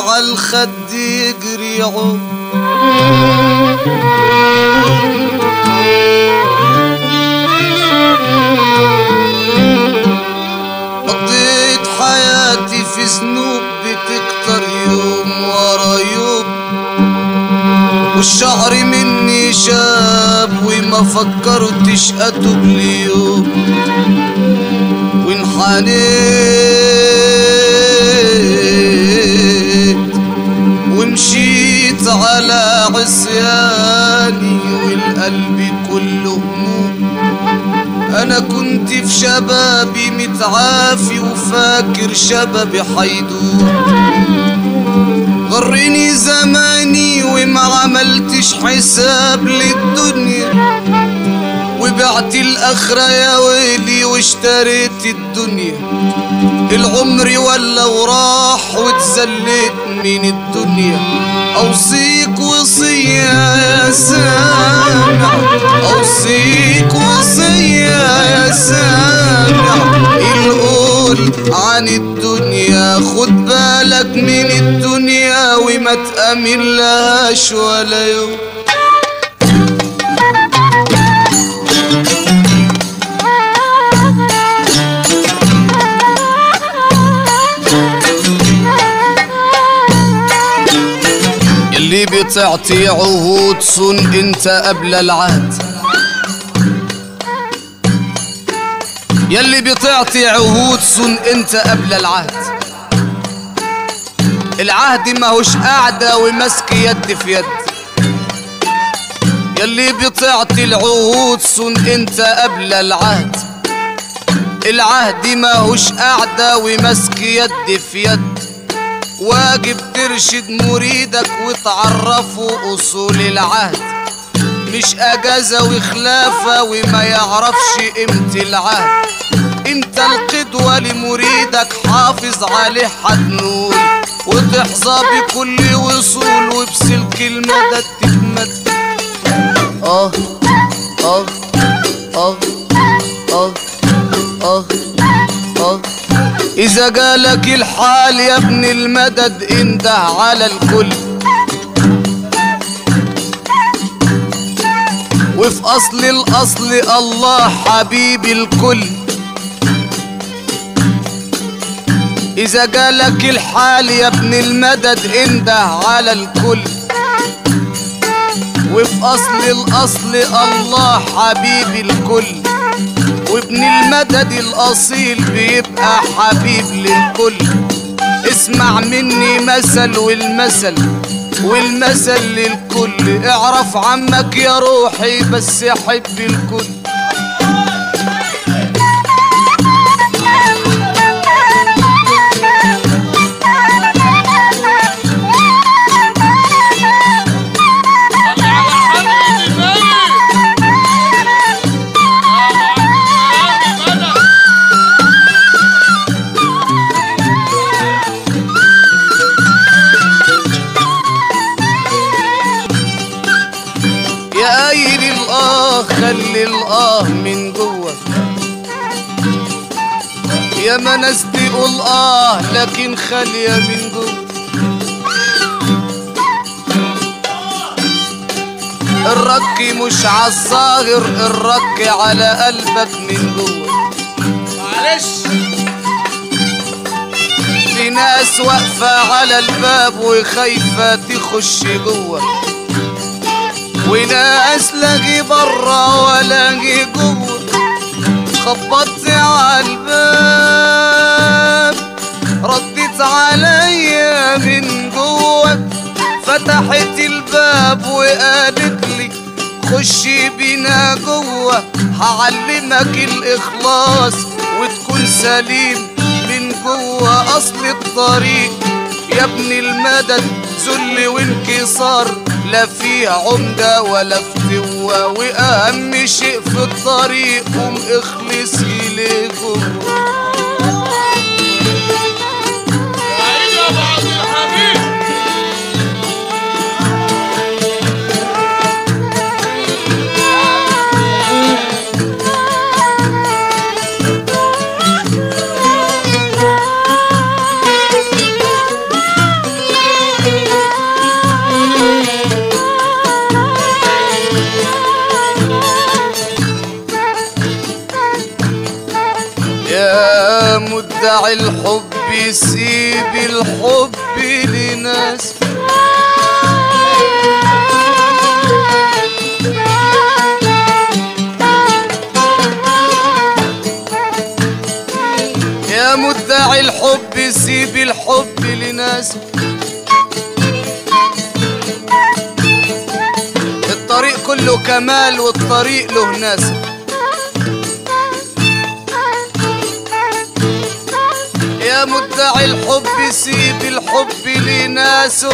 عالخد يجري عود قضيت حياتي في ذنوب بتكتر يوم ورا يوم والشعر مني شاب وما فكرتش اتوب ليوم وانحنيت ومشيت على عصياني والقلب كله هموم انا كنت في شبابي متعافي وفاكر شبابي حيدوم غرني زماني وما عملتش حساب للدنيا وبعت الاخرة يا ويلي واشتريت الدنيا العمر ولا وراح واتزليت من الدنيا اوصيك وصية يا سامع اوصيك وصية يا سامع القول عن الدنيا خد بالك من الدنيا وما تأمن لهاش ولا يوم اللي بتعطي عهود صن انت قبل العهد يلي بتعطي عهود صن انت قبل العهد العهد ماهوش قاعدة ومسك يد في يد يلي بتعطي العهود صن انت قبل العهد العهد ماهوش قاعدة ومسك يد في يد واجب ترشد مريدك وتعرفه اصول العهد مش اجازة وخلافة وما يعرفش قيمة العهد انت القدوة لمريدك حافظ عليه حتنول وتحظى بكل وصول وبسلك المدد تتمد اه اه اه اه اه اه إذا جالك الحال يا ابن المدد انده على الكل وفي أصل الأصل الله حبيب الكل إذا جالك الحال يا ابن المدد انده على الكل وفي أصل الأصل الله حبيب الكل وابن المدد الأصيل بيبقى حبيب للكل اسمع مني مثل والمثل والمثل للكل اعرف عمك يا روحي بس حب الكل يا قايل الاه خلي الاه من جوه يا ما ناس تقول اه لكن خالية من جوه الرك مش عالظاهر الرك على قلبك من جوه معلش في ناس واقفة على الباب وخايفة تخش جوه وناس لاقي برا ولاقي جوه خبطت على الباب ردت عليا من جوه فتحت الباب وقالت لي خشي بينا جوه هعلمك الاخلاص وتكون سليم من جوه اصل الطريق يا ابن المدد ذل وانكسار لا فيه عمدة ولا فتوة وأهم شيء في الطريق قوم اخلص إليه جوه عيد يا ابو عبد الحميد مدعي الحب سيب الحب لناس يا مدعي الحب سيب الحب لناس الطريق كله كمال والطريق له ناس يا مدعي الحب سيب الحب لناسه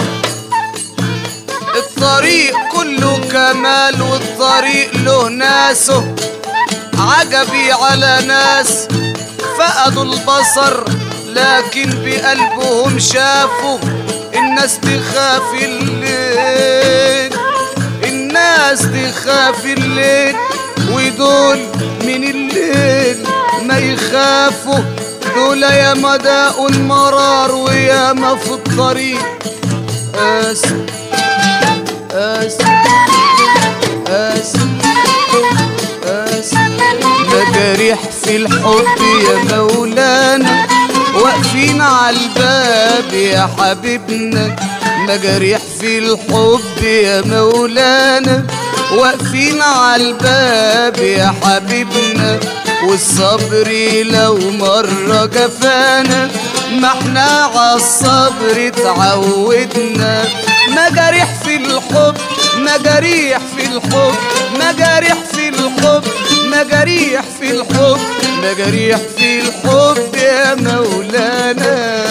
الطريق كله كمال والطريق له ناسه عجبي على ناس فقدوا البصر لكن بقلبهم شافوا الناس تخاف الليل الناس تخاف الليل ودول من الليل ما يخافوا دول يا مداء المرار ويا ما في الطريق آسف آسف آسف آسف مجاريح في الحب يا مولانا واقفين على الباب يا حبيبنا مجاريح في الحب يا مولانا واقفين على الباب يا حبيبنا والصبر لو مرة جفانا ما احنا عالصبر اتعودنا مجاريح في الحب مجاريح في الحب مجاريح في الحب مجاريح في الحب مجاريح في الحب يا مولانا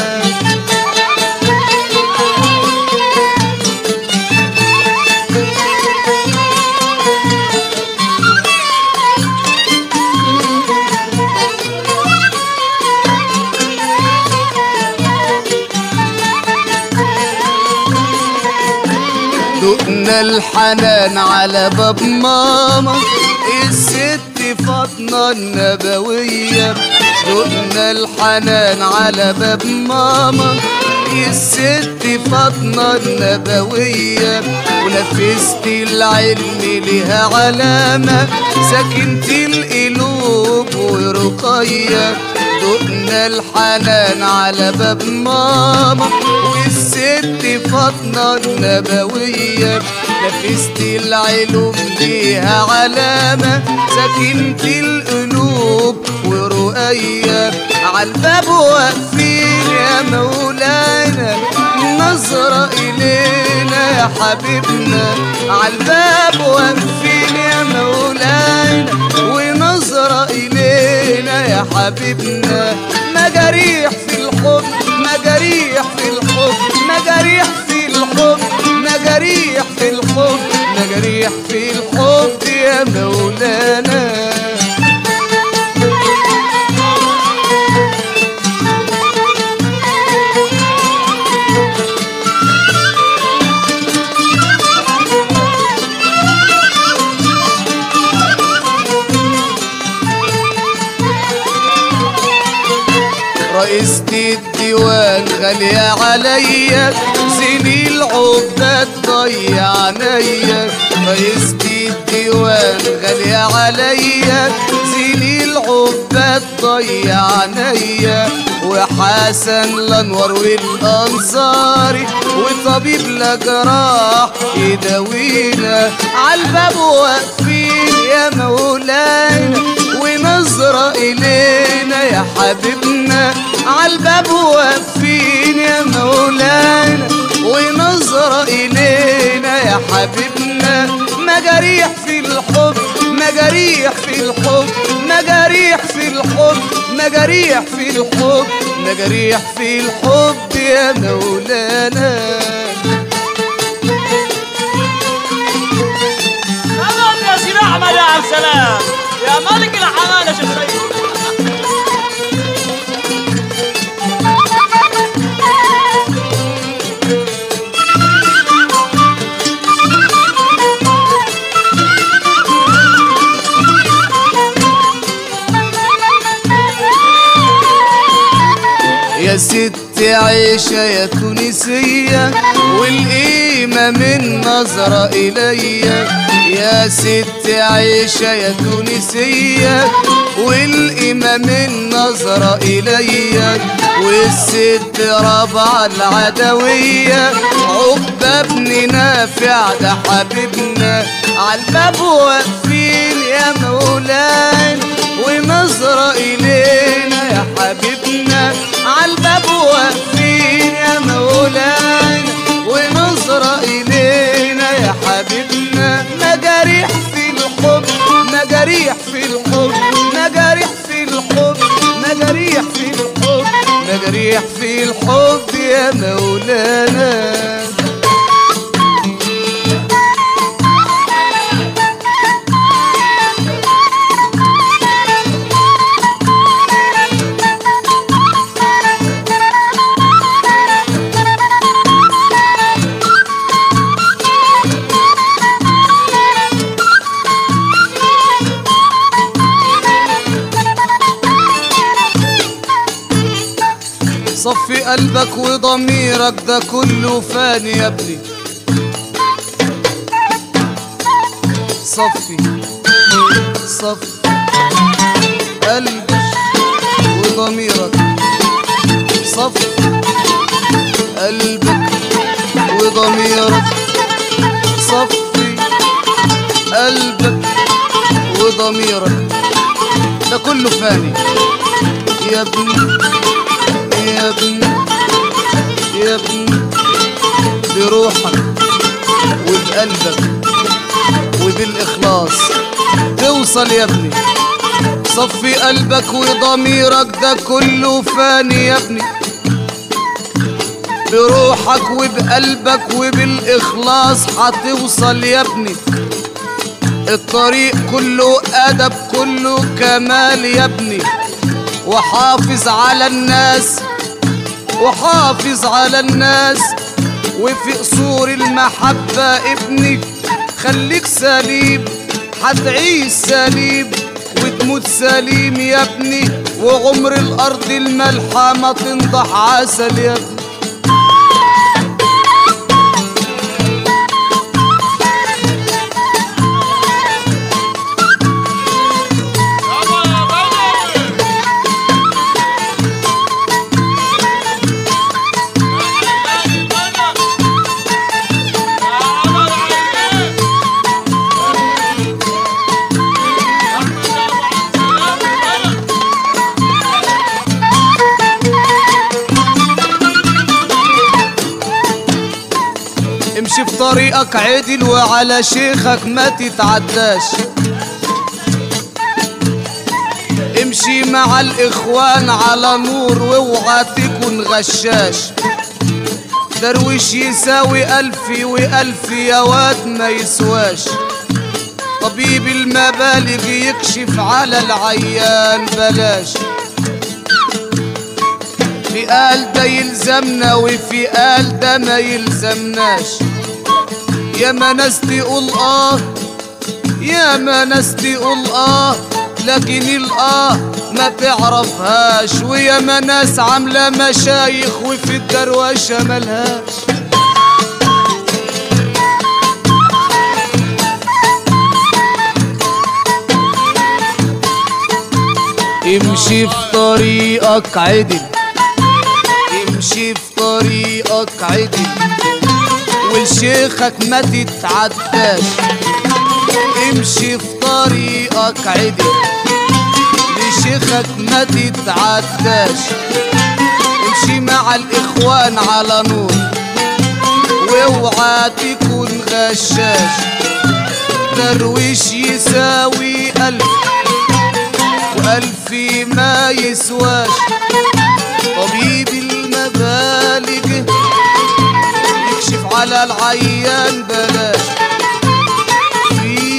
دقنا الحنان على باب ماما الست فاطمة النبوية دقنا الحنان على باب ماما الست فاطمة النبوية ونفست العلم لها علامة سكنت القلوب ورقية دقنا الحنان على باب ماما والست فاطمة النبوية نفست العلوم ليها علامة سكنت القلوب ورؤية عالباب واقفين يا مولانا نظرة إلينا يا حبيبنا عالباب واقفين يا مولانا ونظرة إلينا يا حبيبنا مجاريح في الحب مجاريح في الحب مجاريح في الحب مجاريح في الحب مجاريح في الحب يا مولانا رئيسة الديوان غالية عليا سنين العقدة تضيع عينيا رئيسة الديوان غالية عليا سنين العقدة تضيع عينيا وحسن الانوار والانصاري وطبيب لجراح يداوينا عالباب واقفين يا مولانا ونظرة إلينا يا حبيبنا عالباب واقفين يا مولانا ونظرة إلينا يا حبيبنا مجاريح في الحب مجاريح في الحب مجاريح في الحب مجاريح في الحب مجاريح في الحب يا مولانا سلام يا سيدي احمد يا عبد السلام يا ملك الحمال يا شيخ ريس يا ست عيشة يا تونسية والقيمة من نظرة إليا يا ست عيشة يا تونسية والقيمة من نظرة إليا والست رابعة العدوية عقبة ابن نافع ده حبيبنا عالباب واقفين يا مولانا ونظرة إلينا يا حبيبنا عالباب واقفين يا مولانا ونظرة إلينا يا حبيبنا مجاريح في الحب مجاريح في الحب مجاريح في الحب مجاريح في الحب مجاريح في الحب يا مولانا صفي قلبك وضميرك ده كله فاني يا ابني صفي صفي قلبك وضميرك صفي قلبك وضميرك صفي قلبك وضميرك ده كله فاني يا ابني يا ابني يا ابني بروحك وبقلبك وبالإخلاص توصل يا ابني صفي قلبك وضميرك ده كله فاني يا ابني بروحك وبقلبك وبالإخلاص هتوصل يا ابني الطريق كله أدب كله كمال يا ابني وحافظ على الناس وحافظ على الناس وفي قصور المحبة ابني خليك سليم هتعيش سليم وتموت سليم يا ابني وعمر الأرض الملحة ما تنضح عسل يا ابني يابا يا بدوي امشي في طريقك عدل وعلى شيخك ما تتعداش امشي مع الاخوان على نور واوعى تكون غشاش درويش يساوي الف والف يا واد ما يسواش طبيب المبالغ يكشف على العيان بلاش في قال ده يلزمنا وفي قال ده ما يلزمناش يا ما ناس تقول اه يا ما ناس تقول اه لكن الاه ما تعرفهاش ويا ما ناس عامله مشايخ وفي الدروشه ملهاش امشي في طريقك عدل امشي في طريقك عدل ولشيخك ما تتعداش امشي في طريقك عدل لشيخك ما تتعداش امشي مع الاخوان على نور واوعى تكون غشاش درويش يساوي الف والف ما يسواش طبيب المبالغ يكشف على العيان بلاش في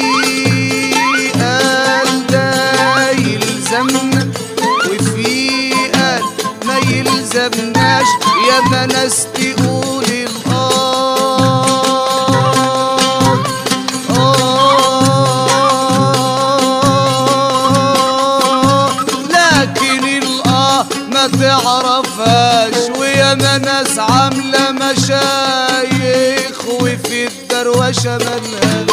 قال ده يلزمنا وفي قال ما يلزمناش يا ما ناس تقول الآه آه لكن الآه ما تعرفهاش ويا دروشه ملهاش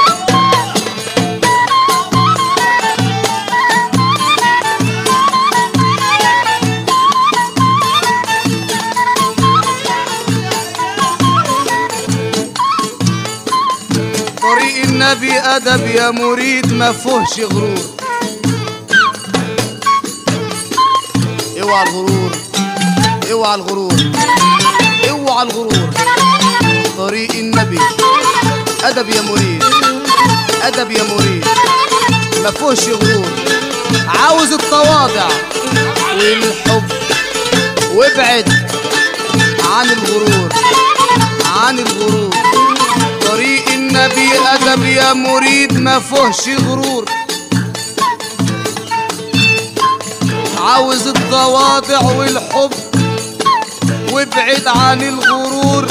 طريق النبي ادب يا مريد ما فيهش غرور اوعى الغرور اوعى الغرور اوعى الغرور طريق النبي ادب يا مريد ادب يا مريد ما فيهش غرور عاوز التواضع والحب وابعد عن الغرور عن الغرور طريق النبي ادب يا مريد ما فيهش غرور عاوز التواضع والحب وابعد عن الغرور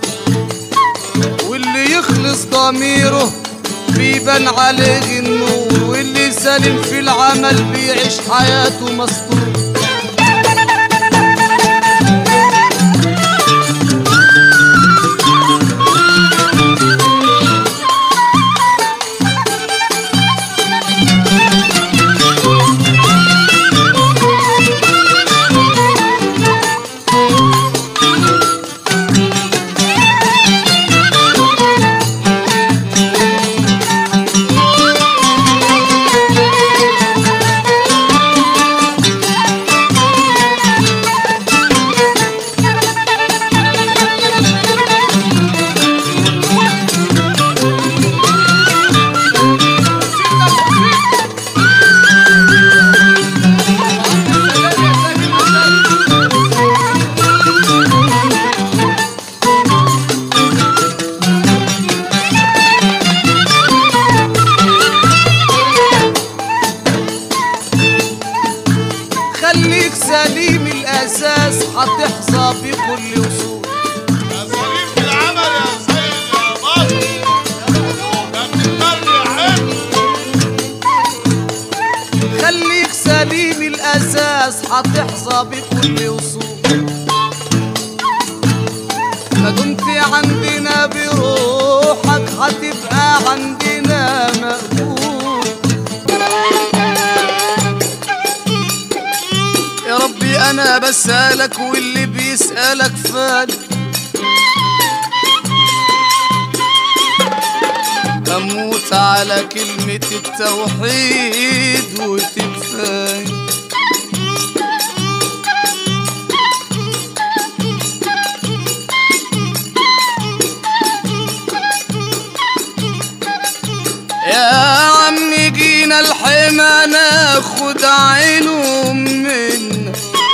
واللي يخلص ضميره بيبان عليه النور واللي سالم في العمل بيعيش حياته مستور خليك سليم الاساس هتحظى بكل وصول يا سليم في العمل يا سيد يا مصر ده بتتبرع حلو خليك سليم الاساس هتحظى بكل وصول ما دمت عندنا بروحك هتبقى عندنا مقبول يا ربي انا بسألك واللي بيسألك فالك أموت على كلمة التوحيد وتكفاية يا عم جينا الحما ناخد عينهم منا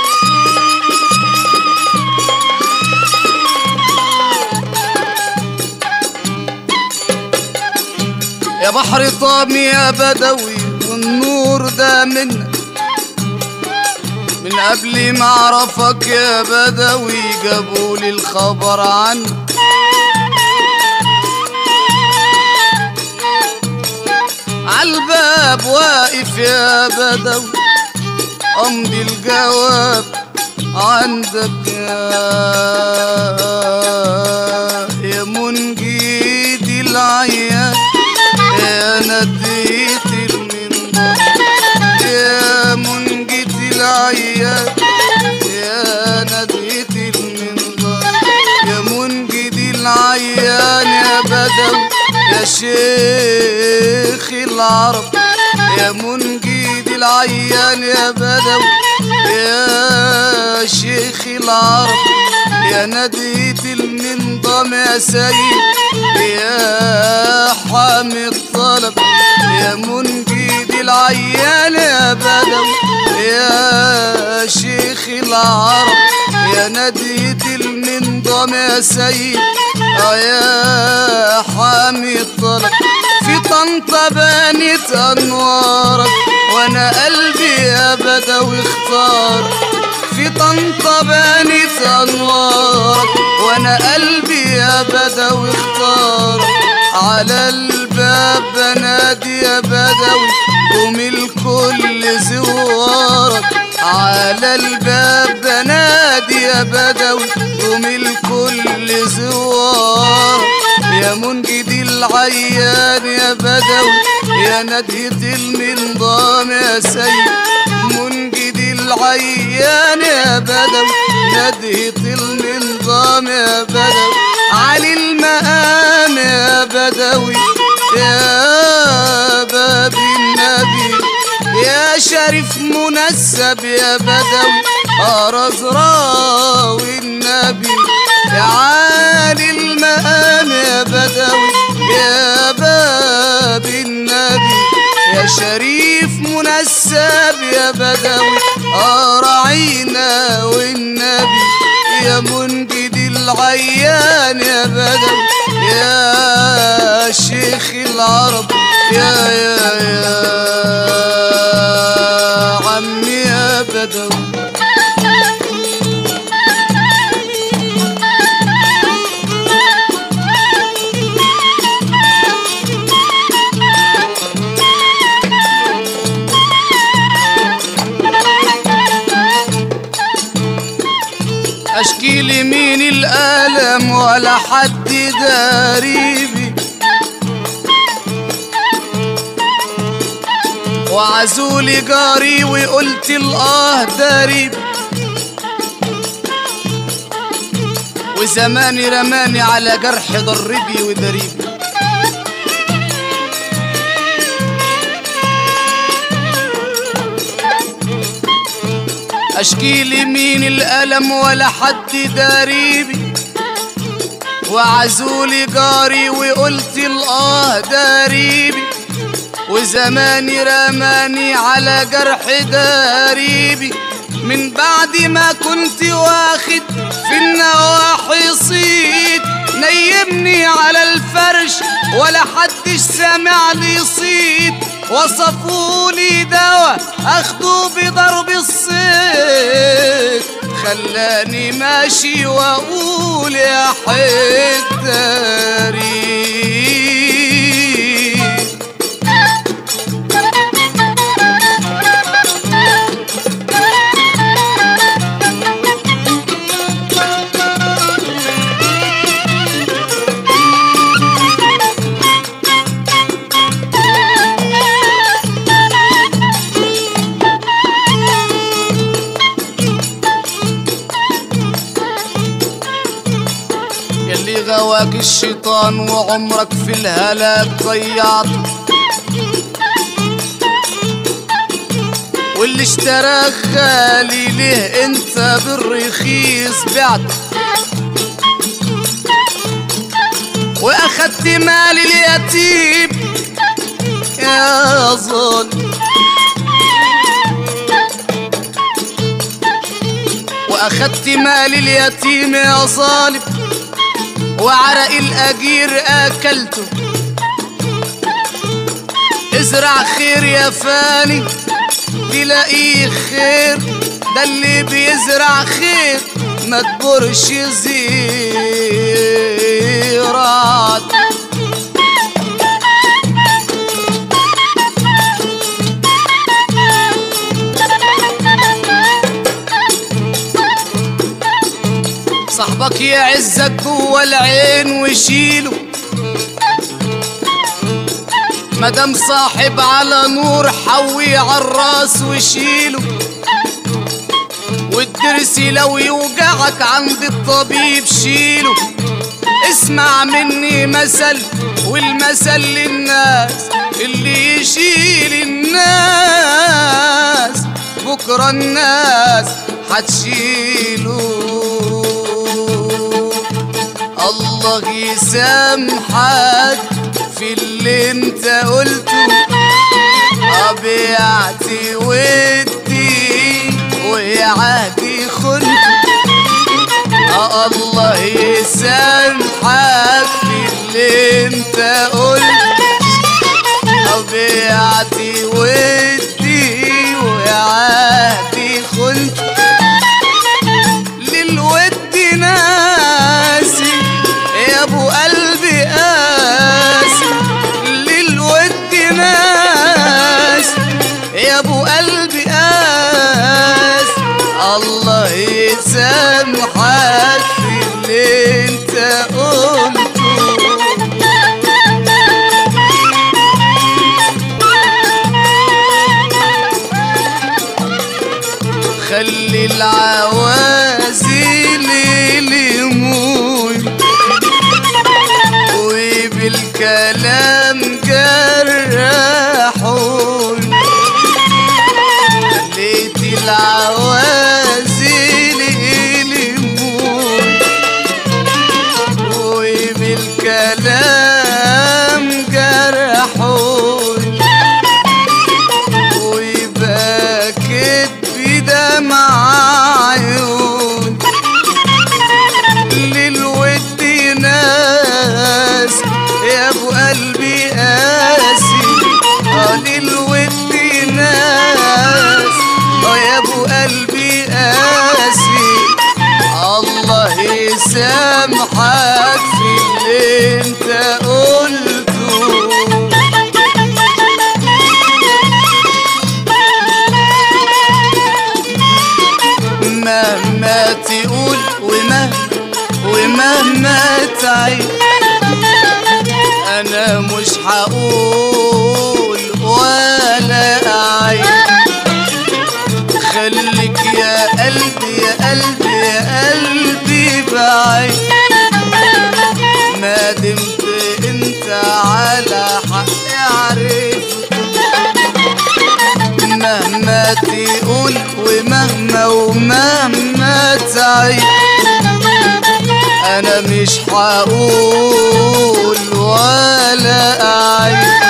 يا بحر طامي يا بدوي والنور ده منا من قبل ما اعرفك يا بدوي جابولي الخبر عنك عالباب واقف يا بدوي امضي الجواب عندك يا يا منجيد العيان يا نديت المنبر يا منجيد العيان يا نديت المنبر يا منجد العيان يا بدوي يا شيخ العرب يا منجد العيان يا بدوي يا شيخ العرب يا نديت المنضم يا سيد يا حامي الطلب يا منجد العيان يا بدوي يا شيخ العرب يا نديت المنضم يا سيد آه يا حامي الطلب في طنطا بانت انوارك وانا قلبي يا بدوي اختار في طنطا بانت انوارك وانا قلبي يا بدوي اختار على الباب بنادي يا بدوي قوم الكل زوارك على الباب بنادي يا بدوي قوم الكل زوارك يا منجد العيان يا بدوي يا ندهة المنظام يا سيد منجد العيان يا بدوي ندهة المنظام يا بدوي علي المقام يا بدوي يا باب النبي يا شريف منسب يا بدوي أرزراوي النبي يا عالي المقام يا بدوي يا باب النبي يا شريف منسب يا بدوي أراعينا والنبي يا منجد العيان يا بدوي يا شيخ العرب يا يا يا عمي يا بدوي اشكي لي مين الالم ولا حد قريبي وعزولي جاري وقلت الاه دريب وزماني رماني على جرح ضربي ودريبي اشكي لي مين الالم ولا حد داريبي وعزولي جاري وقلت الاه داريبي وزماني رماني على جرح داريبي من بعد ما كنت واخد في النواحي صيت نيمني على الفرش ولا حدش سامع لي صيت وصفولي دواء اخده بضرب الصيت خلاني ماشي واقول يا حداري يلي غواك الشيطان وعمرك في الهلاك ضيعت واللي اشتراك غالي ليه انت بالرخيص بعت واخدت مال اليتيم يا ظالم واخدت مال اليتيم يا ظالم وعرق الاجير اكلته ازرع خير يا فاني تلاقيه خير ده اللي بيزرع خير ما تبرش زيرات صاحبك يعزك جوه العين وشيله مدام صاحب على نور حوي عالراس وشيله والدرس لو يوجعك عند الطبيب شيله اسمع مني مثل والمثل للناس اللي يشيل الناس بكرة الناس هتشيله الله يسامحك في اللي انت قلته طبيعتي ودي وعهدي خنت آه الله يسامحك في اللي انت قلته طبيعتي ودي وعهدي خنت للود ناسي يا ابو قلبي قاسي للود ناسي يا ابو قلبي قاسي الله يسامحك في اللي انت قلته للعوازل لموي وبالكلام جرحون خليت العوازل لموي وبالكلام جرحون وبكت بدمع عيون للود ناس يا ابو قلبي قاسي اه للود ناس اه يا ابو قلبي قاسي الله يسامحك في اللي انت قلته مهما تقول ومهما ومهما تعيد انا مش هقول ولا اعيد خليك يا قلبي يا قلبي يا قلبي بعيد ما دمت انت على حق عرفت مهما تقول ومهما ومهما تعيد انا مش هقول ولا اعيد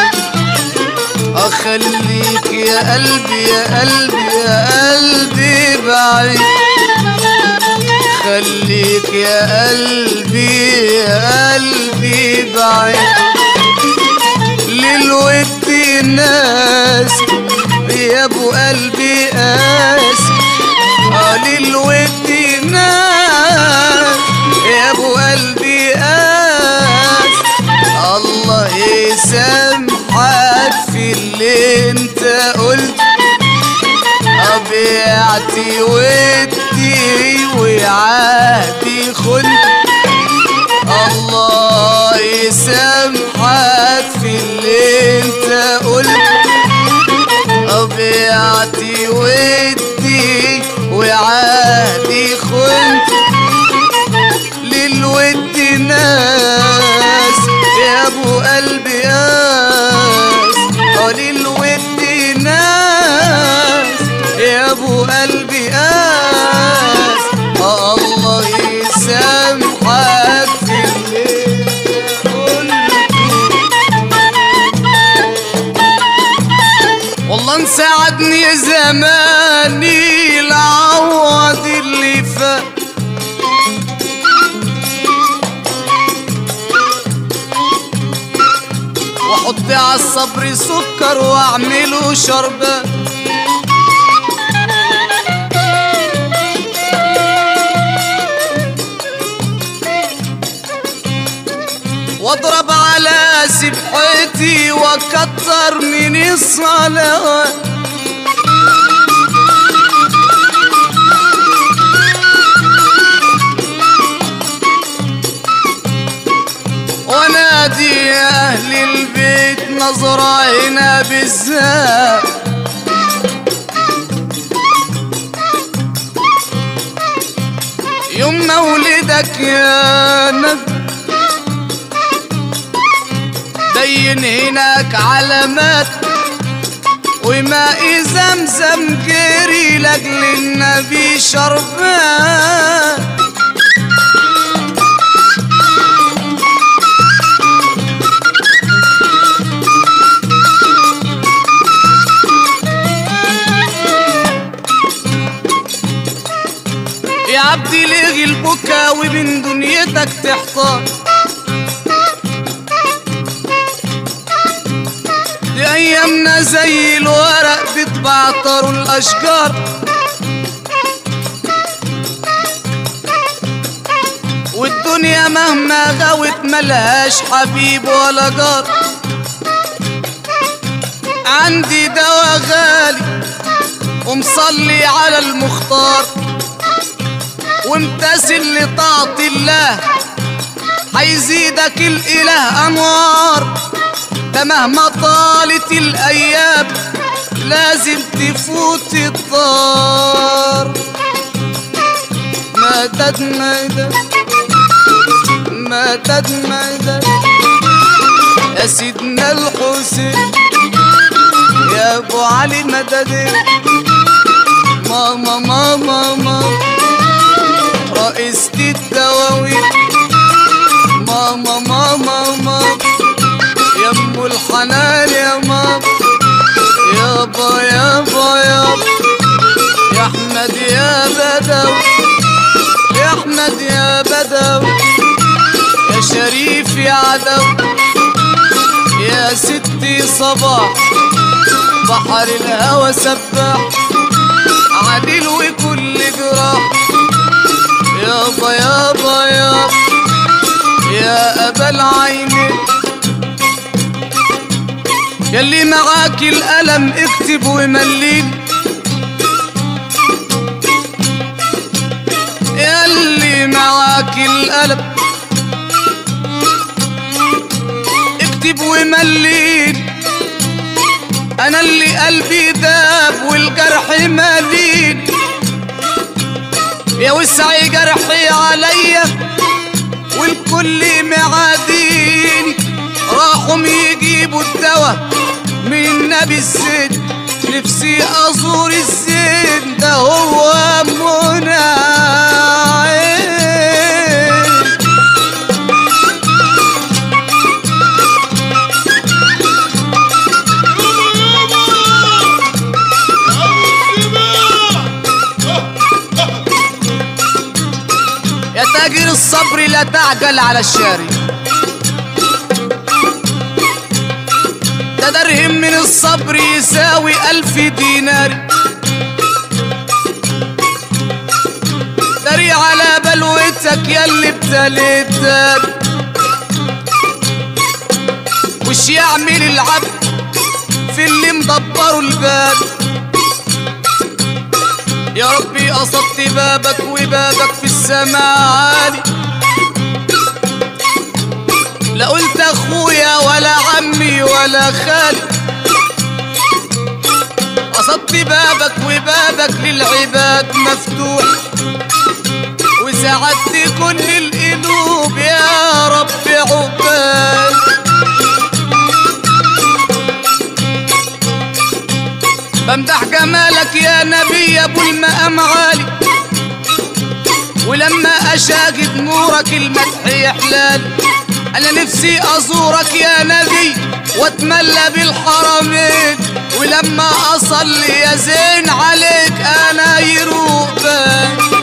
اخليك يا قلبي يا قلبي يا قلبي بعيد خليك يا قلبي يا قلبي بعيد للود ناس يا ابو قلبي قاسي اه للود ناس يا ابو قلبي قاسي الله يسامحك في اللي انت قلت أبيعتي ودي وعادي خنت الله يسامحك في اللي انت قلت أبيعتي ودي وعادي خنت للود ناس يا ابو قلبي ياس اه للود ناس يا ابو قلبي ياس اه الله يسامحك في اللي قلته والله نساعدني زماني العوض اللي فات واحط على الصبر سكر واعمله شربات واضرب على سبحتي واكتر من الصلوات ونادي يا اهل البيت نظرة هنا بالذات يوم مولدك يا نبي بين هناك علامات وماء زمزم جري لاجل النبي شربان يا عبدي لغي البكا وبين دنيتك تحتار دي ايامنا زي الورق بتبعتروا الاشجار والدنيا مهما غوت ملهاش حبيب ولا جار عندي دوا غالي ومصلي على المختار وامتثل لطاعة الله هيزيدك الاله انوار ده مهما طالت الايام لازم تفوت الطار مدد مدد مدد مدد يا سيدنا الحسين يا ابو علي مدد ماما ماما ماما رئيسة الدواوين ماما ماما ماما يا ام الحنان يا ماما يابا يابا يابا يا احمد يا بدوي يا احمد يا بدوي يا شريف يا عدو يا ستي صباح بحر الهوى سباح عديل وكل جراح يابا يابا يابا يا ابا العينين يلي معاك القلم اكتب ومليني يلي معاك القلم اكتب ومليني انا اللي قلبي داب والجرح مالين يا وسعي جرحي عليا والكل معاديني راحوا يجيبوا الدواء من النبي الزين نفسي ازور الزين ده هو منى عين يا تاجر الصبر لا تعجل على الشاري ده درهم من الصبر يساوي ألف دينار دري على بلوتك ياللي ابتليتك وش يعمل العبد في اللي مدبره الباب يا ربي قصدت بابك وبابك في السماء عالي لا قلت اخويا ولا عمي ولا خالي قصدت بابك وبابك للعباد مفتوح وسعدت كل القلوب يا رب عقبال بمدح جمالك يا نبي ابو المقام عالي ولما اشاهد نورك المدح يحلال انا نفسي ازورك يا نبي واتملى بالحرمين ولما اصلي يا زين عليك انا يروق بالي